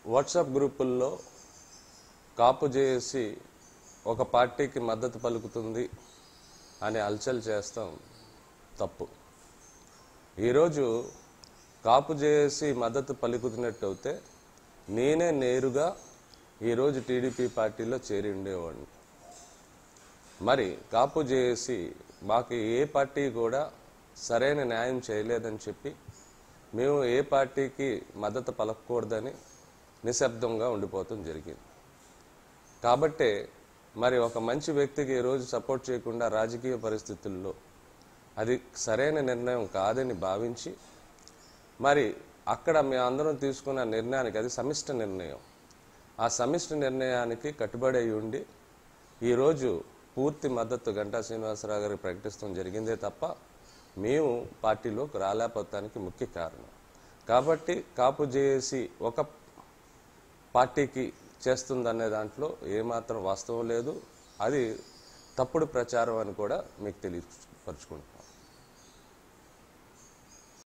WhatsApp గ్రూపుల్లో కాపు చేసి ఒక పార్టీకి మద్దతు పలుకుతుంది అని అల్చల్ చేస్తాం తప్పు ఈరోజు కాపు చేసి మద్దతు పలుకుతున్నట్టు అయితే నేనే నేరుగా ఈరోజు టీడీపీ పార్టీలో చేరి ఉండేవాడిని మరి కాపు చేసి మాకు ఏ పార్టీ కూడా సరైన న్యాయం చేయలేదని చెప్పి మేము ఏ పార్టీకి మద్దతు పలకకూడదని నిశ్శబ్దంగా ఉండిపోవటం జరిగింది కాబట్టే మరి ఒక మంచి వ్యక్తికి ఈరోజు సపోర్ట్ చేయకుండా రాజకీయ పరిస్థితుల్లో అది సరైన నిర్ణయం కాదని భావించి మరి అక్కడ మేము అందరం తీసుకున్న నిర్ణయానికి అది సమిష్ట నిర్ణయం ఆ సమిష్టి నిర్ణయానికి కట్టుబడి అయి ఉండి ఈరోజు పూర్తి మద్దతు గంటా శ్రీనివాసరావు గారికి ప్రకటిస్తాం జరిగిందే తప్ప మేము పార్టీలోకి రాలేకపోతానికి ముఖ్య కారణం కాబట్టి కాపు చేసి ఒక పార్టీకి చేస్తుందనే దాంట్లో ఏమాత్రం వాస్తవం లేదు అది తప్పుడు ప్రచారం అని కూడా మీకు తెలియపరుచుకుంటున్నాం